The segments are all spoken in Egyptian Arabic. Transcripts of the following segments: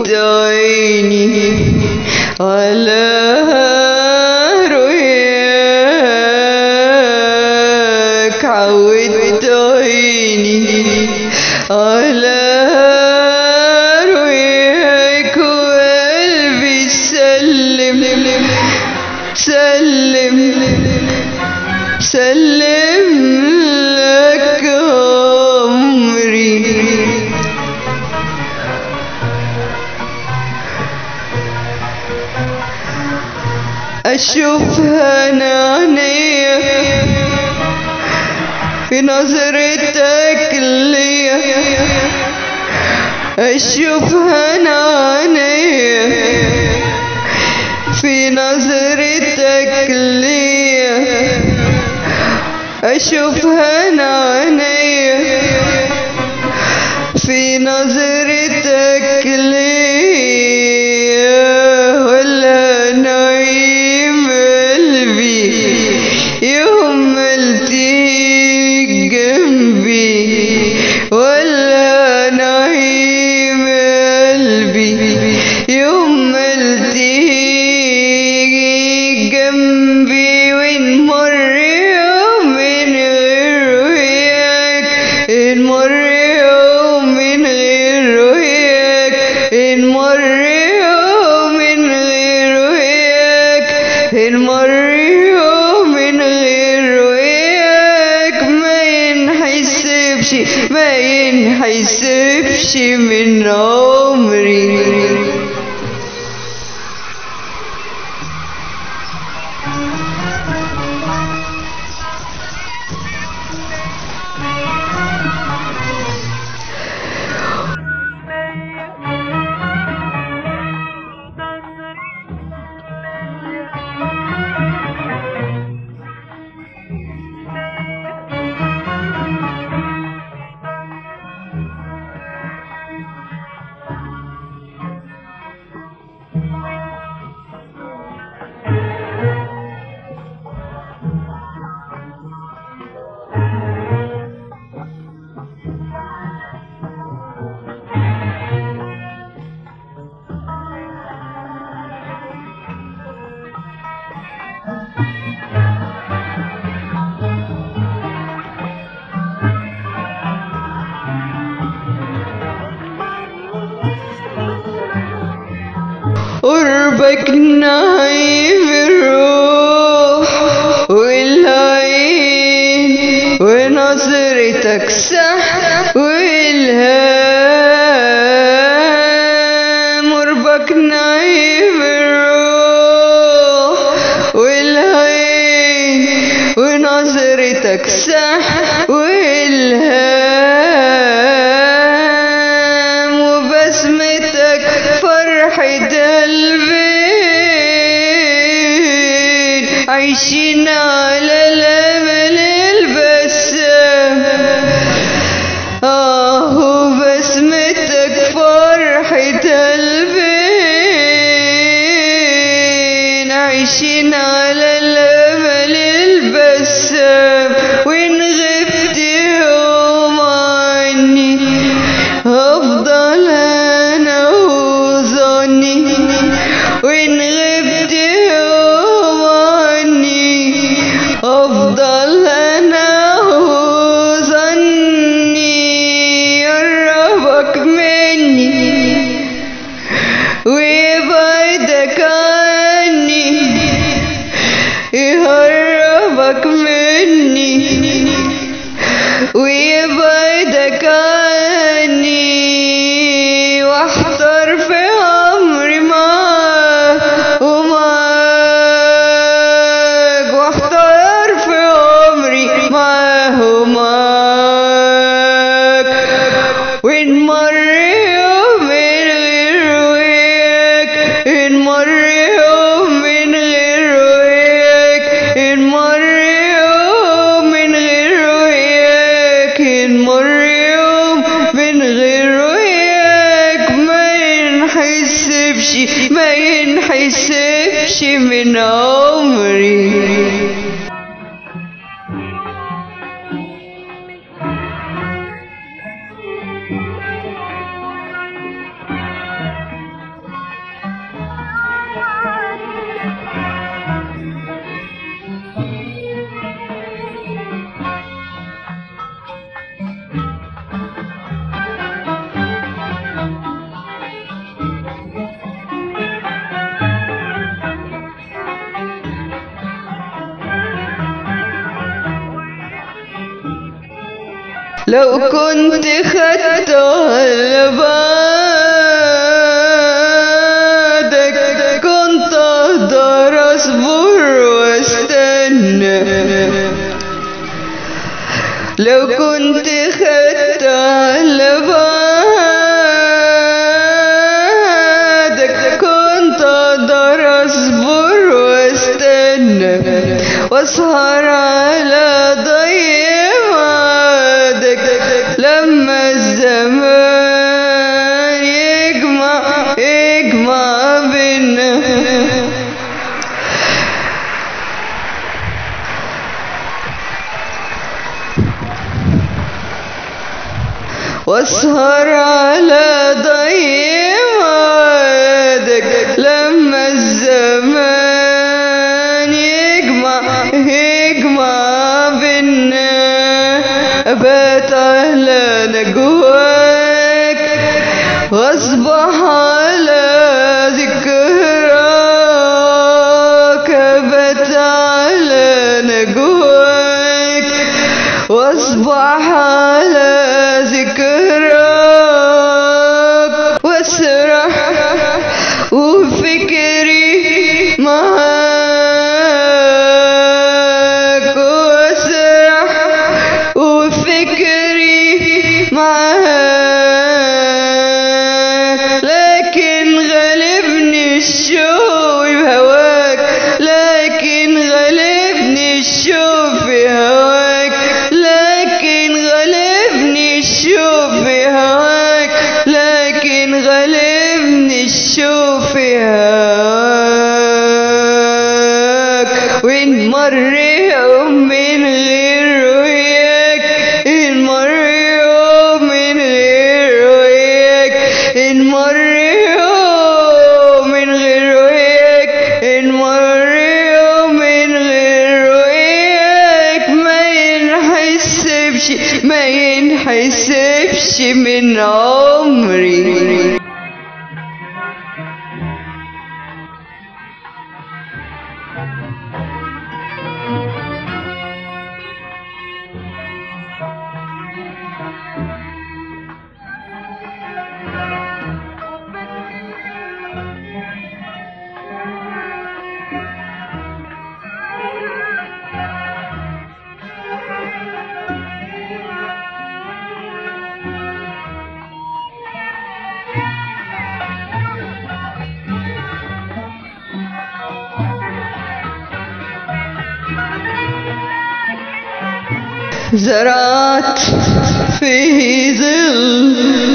عيني على رؤياك عودت عيني على رؤياك وقلبي سلم سلم سلم لك عمري أشوفها أنا عينيا في نظرتك ليا أشوفها أنا عينيا في نظرتك ليا أشوفها أنا عينيا في نظرتك ليا ولا نعيم قلبي يوم ملتيك جنبي ولا نعيم قلبي يوم ملتيك جنبي ونمر يوم من غير وياك نمر يوم من غير وياك نمر يوم من غير وياك نمر يوم من غير وياك ما ينحسبش ما ينحسبش من عمري قربك نعيم الروح والعين ونظرتك سحر والهام قربك نعيم الروح والعين ونظرتك سحر والهام وبسمتك فرحة قلبي عايشين على الأمل البسام آه وبسمتك فرحة قلبي عايشين على الأمل البسام وإن غبت يوم عني أفضل أنا وظني وإن غبت يوم عني أفضل أنا وظني قربك مني ويبعدك عني يهربك مني ويبعدك عني واحتر في عمري معاك ومعاك واحتر في عمري معاه ومعاك وإن مر يوم من غير وياك إن مر يوم من غير وياك إن مر يوم من غير وياك إن مر يوم من غير وياك ما ينحسبش ما ينحسبش من عمري لو كنت خدت على بعدك كنت اقدر اصبر واستنى لو كنت خدت على بعدك كنت اقدر اصبر واستنى واسهر على ضي وعدك لما الزمان يجمع يجمع بينا واسهر على ضي وعدك لما الزمان يجمع يجمع بينا أبات على نجواك واصبح على ذكراك أبات على نجواك واصبح على ذكراك واسرح وفكري معاك واسرح وفكري معاك لكن غلبني الشوق بهواك لكن غلبني الشوق في هواك لكن غلبني الشوق في هواك لكن غلبني الشوق في هواك وإن مر يوم من غير رؤياك إن مر يوم من غير رؤياك إن مر يوم من غير رؤياك إن مر يوم من غير رؤياك ما ينحسبش ما ينحسبش من عمري زرعت في ظل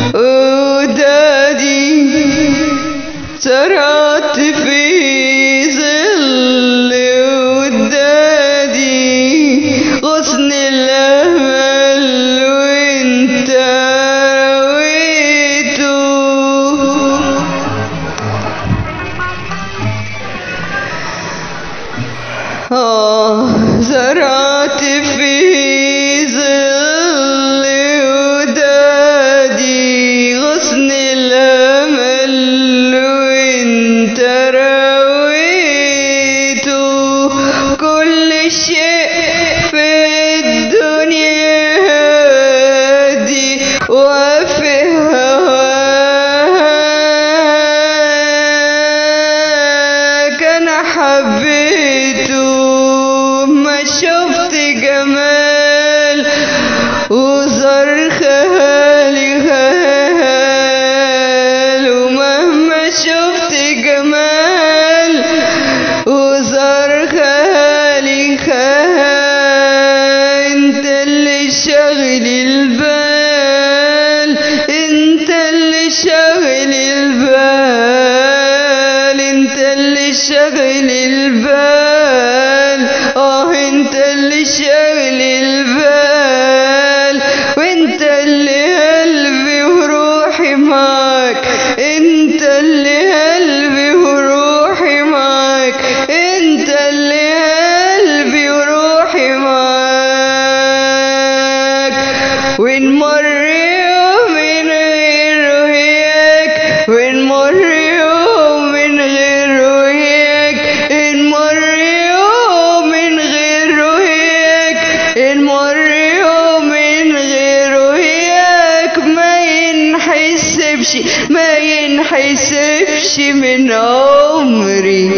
ودادي زرعت في ظل ودادي غصن الأمل وانت رويته آه زرعت في ظل ودادي غصن الأمل وانت رويته كل شيء في الدنيا هادي وفي هواك أنا حبيته ما شفت جمال وزار خيالي خيال ومهما شفت جمال وزار خيالي خيال انت اللي شاغل البال انت اللي شاغل البال انت اللي شاغل البال اه انت اللي شاغل البال وانت اللي قلبي وروحي معاك انت اللي قلبي وروحي معاك انت اللي قلبي وروحي معاك وين مر يوم من غير رؤياك وين مر يوم من غير رؤياك عمري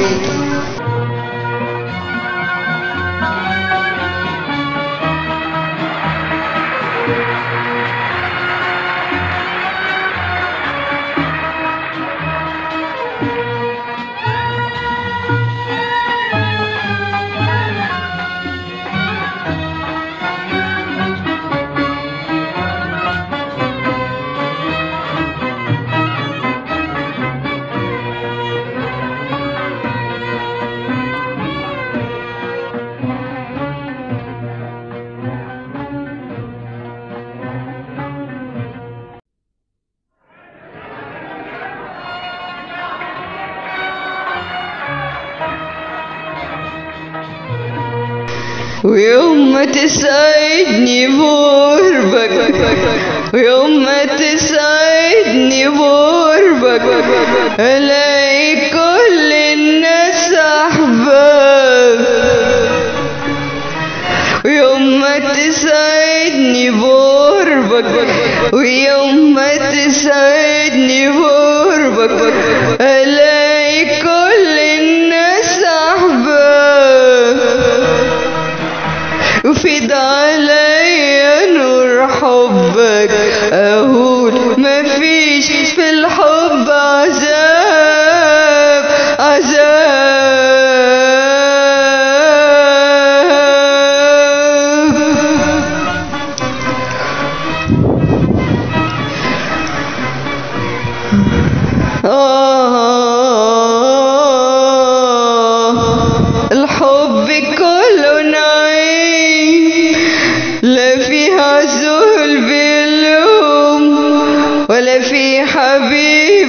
ويوم ما تسعدني بقربك ويوم ما تسعدني بقربك الاقي كل الناس احباب ويوم ما تسعدني بقربك ويوم ما تسعدني بقربك الاقي كل الناس احباب وفيد عليا نور حبك اقول مفيش في الحب عذاب عذاب آه الحب كله نعيم لا فيها ذل باللوم ولا في حبيب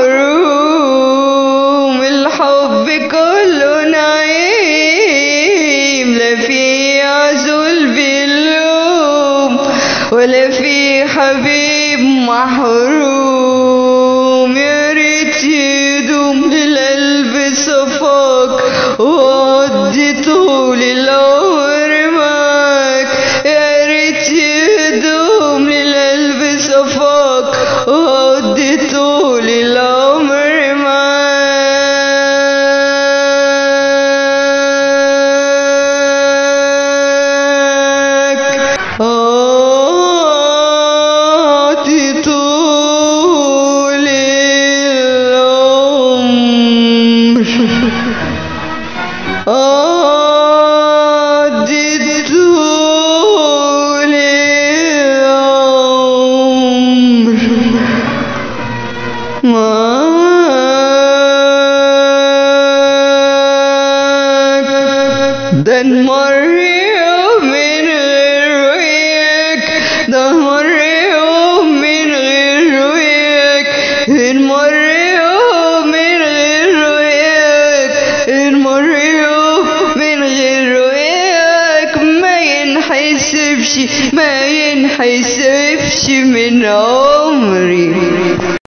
محروم الحب كله نعيم لا فيها ذل باللوم ولا في حبيب محروم يا ريت يدوم للقلب صفاك وأقضي طول العمر معاك يا ريت يدوم للقلب صفاك وأقضي طول العمر معاك أقضي طول العمر أقضي طول العمر معاك ده نمر يوم من غير وياك ده مر يوم من غير وياك نمر يوم من غير وياك نمر يوم من غير وياك ما ينحسبش ما ينحسبش من عمري